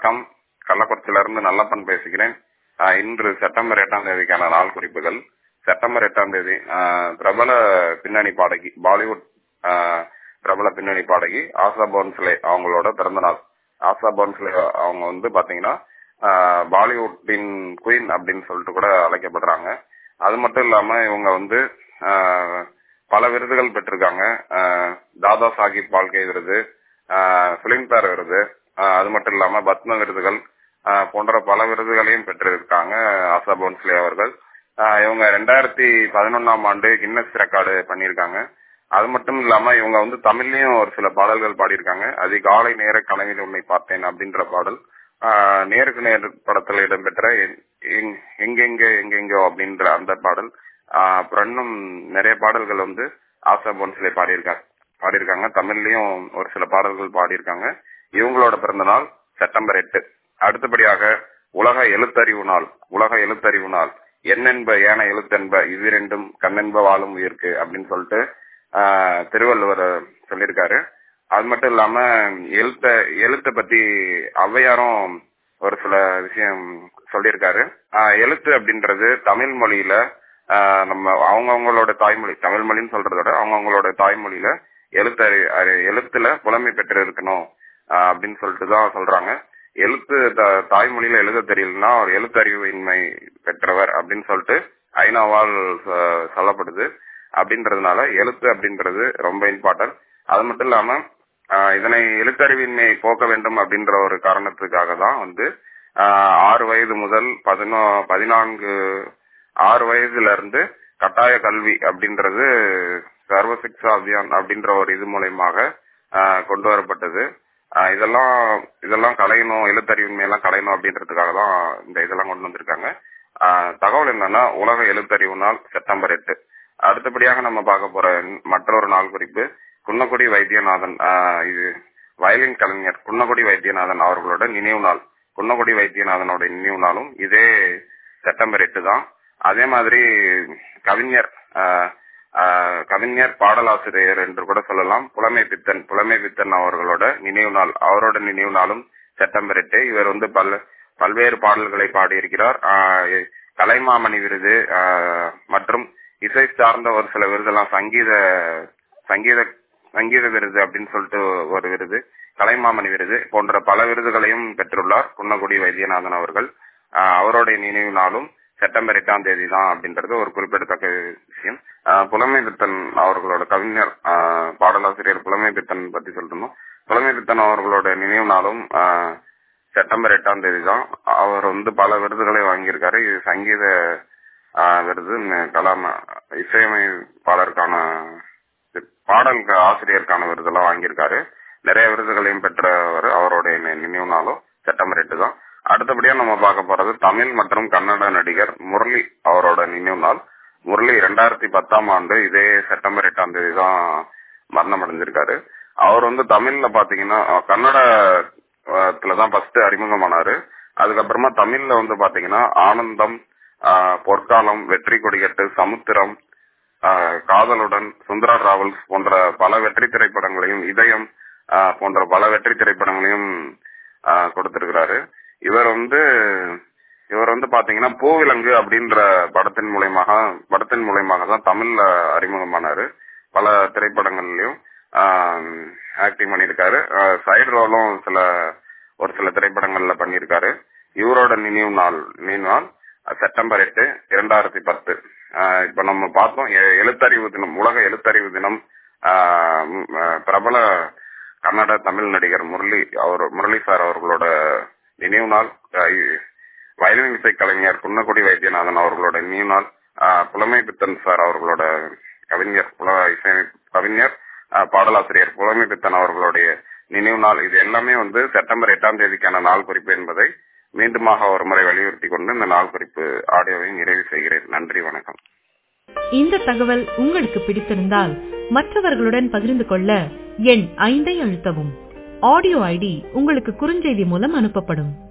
வணக்கம் கள்ளக்குறிச்சியில இருந்து நல்லப்பன் பேசுகிறேன் ஆஹ் இன்று செப்டம்பர் எட்டாம் தேதிக்கான நாள் குறிப்புகள் செப்டம்பர் எட்டாம் தேதி ஆஹ் பிரபல பின்னணி பாடகி பாலிவுட் ஆஹ் பிரபல பின்னணி பாடகி ஆசா போன்ஸ்லே அவங்களோட பிறந்த நாள் ஆசா போன்ஸ்லே அவங்க வந்து பாத்தீங்கன்னா ஆஹ் பாலிவுட்டின் குயின் அப்படின்னு சொல்லிட்டு கூட அழைக்கப்படுறாங்க அது மட்டும் இல்லாம இவங்க வந்து ஆஹ் பல விருதுகள் பெற்றிருக்காங்க ஆஹ் தாதா சாஹிப் பால்கே விருது பிலிம்பேர் விருது ஆஹ் அது மட்டும் இல்லாம பத்ம விருதுகள் ஆஹ் போன்ற பல விருதுகளையும் பெற்றிருக்காங்க ஆசா போன்ஸ்லே அவர்கள் ஆஹ் இவங்க ரெண்டாயிரத்தி பதினொன்னாம் ஆண்டு கின்னஸ் ரெக்கார்டு பண்ணியிருக்காங்க அது மட்டும் இல்லாம இவங்க வந்து தமிழ்லயும் ஒரு சில பாடல்கள் பாடியிருக்காங்க அதிகாலை நேர கனவில் உன்னை பார்த்தேன் அப்படின்ற பாடல் ஆஹ் நேருக்கு நேர் படத்தில் இடம்பெற்ற எங்- எங்- எங்கெங்க எங்கெங்கோ அப்படின்ற அந்த பாடல் ஆஹ் அப்புறம் இன்னும் நிறைய பாடல்கள் வந்து ஆசா போன்ஸ்லே பாடியிருக்காங்க பாடியிருக்காங்க தமிழ்லயும் ஒரு சில பாடல்கள் பாடியிருக்காங்க இவங்களோட பிறந்த நாள் செப்டம்பர் எட்டு அடுத்தபடியாக உலக எழுத்தறிவு நாள் உலக எழுத்தறிவு நாள் எண்ணென்ப ஏன எழுத்தென்ப இவ்விரண்டும் கண்ணென்ப வாழும் உயிர்க்கு அப்படின்னு சொல்லிட்டு ஆஹ் திருவள்ளுவர் சொல்லியிருக்காரு அது மட்டும் இல்லாம எழுத்த எழுத்தை பத்தி ஔவையாரும் ஒரு சில விஷயம் சொல்லியிருக்காரு ஆஹ் எழுத்து அப்படின்றது தமிழ் மொழியில ஆஹ் நம்ம அவங்கவங்களோட தாய்மொழி தமிழ் மொழின்னு சொல்றத விட அவங்கவங்களோட தாய்மொழியில எழுத்தறி அறி- எழுத்துல புலமை பெற்று இருக்கணும் ஆஹ் அப்படின்னு சொல்லிட்டு தான் சொல்றாங்க எழுத்து த- தாய்மொழியில எழுத தெரியலன்னா ஒரு எழுத்தறிவின்மை பெற்றவர் அப்படின்னு சொல்லிட்டு ஐநாவால் சொ- சொல்லப்படுது அப்படின்றதுனால எழுத்து அப்படின்றது ரொம்ப இம்பார்ட்டன்ட் அது மட்டும் இல்லாம ஆஹ் இதனை எழுத்தறிவின்மையை போக்க வேண்டும் அப்படின்ற ஒரு காரணத்துக்காக தான் வந்து ஆஹ் ஆறு வயது முதல் பதினோ பதினான்கு ஆறு வயதுல இருந்து கட்டாய கல்வி அப்படின்றது சர்வ சிக்ஷா அபியான் அப்படின்ற ஒரு இது மூலயமாக ஆஹ் கொண்டு வரப்பட்டது ஆஹ் இதெல்லாம் இதெல்லாம் கலையணும் எழுத்தறிவின்மை எல்லாம் கலையணும் அப்படின்றதுக்காக தான் இந்த இதெல்லாம் கொண்டு வந்திருக்காங்க ஆஹ் தகவல் என்னன்னா உலக எழுத்தறிவு நாள் செப்டம்பர் எட்டு அடுத்தபடியாக நம்ம பார்க்க போற மற்றொரு நாள் குறிப்பு குன்னக்குடி வைத்தியநாதன் ஆஹ் இது வயலின் கலைஞர் குன்னக்குடி வைத்தியநாதன் அவர்களோட நினைவு நாள் குன்னக்குடி வைத்தியநாதனோட நினைவு நாளும் இதே செப்டம்பர் எட்டு தான் அதே மாதிரி கவிஞர் ஆஹ் ஆஹ் கவிஞர் பாடலாசிரியர் என்று கூட சொல்லலாம் புலமை பித்தன் புலமை பித்தன் அவர்களோட நினைவு நாள் அவரோட நினைவு நாளும் செப்டம்பர் எட்டு இவர் வந்து பல பல்வேறு பாடல்களை பாடியிருக்கிறார் ஆஹ் கலைமாமணி விருது ஆஹ் மற்றும் இசை சார்ந்த ஒரு சில விருதெல்லாம் சங்கீத சங்கீத சங்கீத விருது அப்படின்னு சொல்லிட்டு ஒரு விருது கலைமாமணி விருது போன்ற பல விருதுகளையும் பெற்றுள்ளார் குன்னக்குடி வைத்தியநாதன் அவர்கள் ஆஹ் அவருடைய நினைவு நாளும் செப்டம்பர் எட்டாம் தேதி தான் அப்படின்றது ஒரு குறிப்பிடத்தக்க விஷயம் ஆஹ் புலமை பித்தன் அவர்களோட கவிஞர் ஆஹ் பாடலாசிரியர் புலமை பித்தன் பத்தி சொல்லணும் புலமை பித்தன் அவர்களோட நினைவு நாளும் ஆஹ் செப்டம்பர் எட்டாம் தேதி தான் அவர் வந்து பல விருதுகளை வாங்கியிருக்காரு இது சங்கீத ஆஹ் விருது ந- கலாம் இசையமைப்பாளருக்கான பாடல் ஆசிரியருக்கான விருதெல்லாம் வாங்கியிருக்காரு நிறைய விருதுகளையும் பெற்றவர் அவருடைய நி- நினைவு நாளும் செப்டம்பர் எட்டு தான் அடுத்தபடியா நம்ம பார்க்க போறது தமிழ் மற்றும் கன்னட நடிகர் முரளி அவரோட நினைவு நாள் முரளி ரெண்டாயிரத்தி பத்தாம் ஆண்டு இதே செப்டம்பர் எட்டாம் தேதி தான் மரணம் அடைஞ்சிருக்காரு அவர் வந்து தமிழ்ல பாத்தீங்கன்னா அஹ், கன்னடத்துல தான் ஃபர்ஸ்ட் அறிமுகமானாரு அதுக்கப்புறமா தமிழ்ல வந்து பாத்தீங்கன்னா ஆனந்தம் ஆஹ், பொற்காலம் வெற்றி கொடிகட்டு சமுத்திரம் ஆஹ், காதலுடன் சுந்தரா டிராவல்ஸ் போன்ற பல வெற்றி திரைப்படங்களையும் இதயம் ஆஹ், போன்ற பல வெற்றி திரைப்படங்களையும் ஆஹ், கொடுத்திருக்கிறாரு இவர் வந்து இவர் வந்து பாத்தீங்கன்னா பூவிலங்கு அப்படின்ற படத்தின் மூலயமாக படத்தின் மூலயமாக தான் தமிழ்ல அறிமுகமானாரு பல திரைப்படங்கள்லயும் ஆக்டிங் பண்ணியிருக்காரு சைடு ரோலும் சில ஒரு சில திரைப்படங்கள்ல பண்ணியிருக்காரு இவரோட நினைவு நாள் நினைவு நாள் அஹ், செப்டம்பர் எட்டு இரண்டாயிரத்தி பத்து ஆஹ் இப்ப நம்ம பார்த்தோம் எ- எழுத்தறிவு தினம் உலக எழுத்தறிவு தினம் ஆஹ் ம், ஆஹ் பிரபல கன்னட தமிழ் நடிகர் முரளி அவர் முரளி சார் அவர்களோட நினைவு நாள் ஆஹ் இ- வயலின் இசை கலைஞர் குன்னக்குடி வைத்தியநாதன் அவர்களோட நினைவு நாள் ஆஹ் புலமை பித்தன் சார் அவர்களோட கவிஞர் புல இசை கவிஞர் ஆஹ் பாடலாசிரியர் புலமை பித்தன் அவர்களுடைய நினைவு நாள் இது எல்லாமே வந்து செப்டம்பர் எட்டாம் தேதிக்கான நாள் குறிப்பு என்பதை மீண்டுமாக ஒரு முறை வலியுறுத்தி கொண்டு இந்த நாள் குறிப்பு ஆடியோவை நிறைவு செய்கிறேன் நன்றி வணக்கம் இந்த தகவல் உங்களுக்கு பிடித்திருந்தால் மற்றவர்களுடன் பகிர்ந்து கொள்ள எண் ஐந்தை அழுத்தவும் ஆடியோ ஐடி உங்களுக்கு குறுஞ்செய்தி மூலம் அனுப்பப்படும்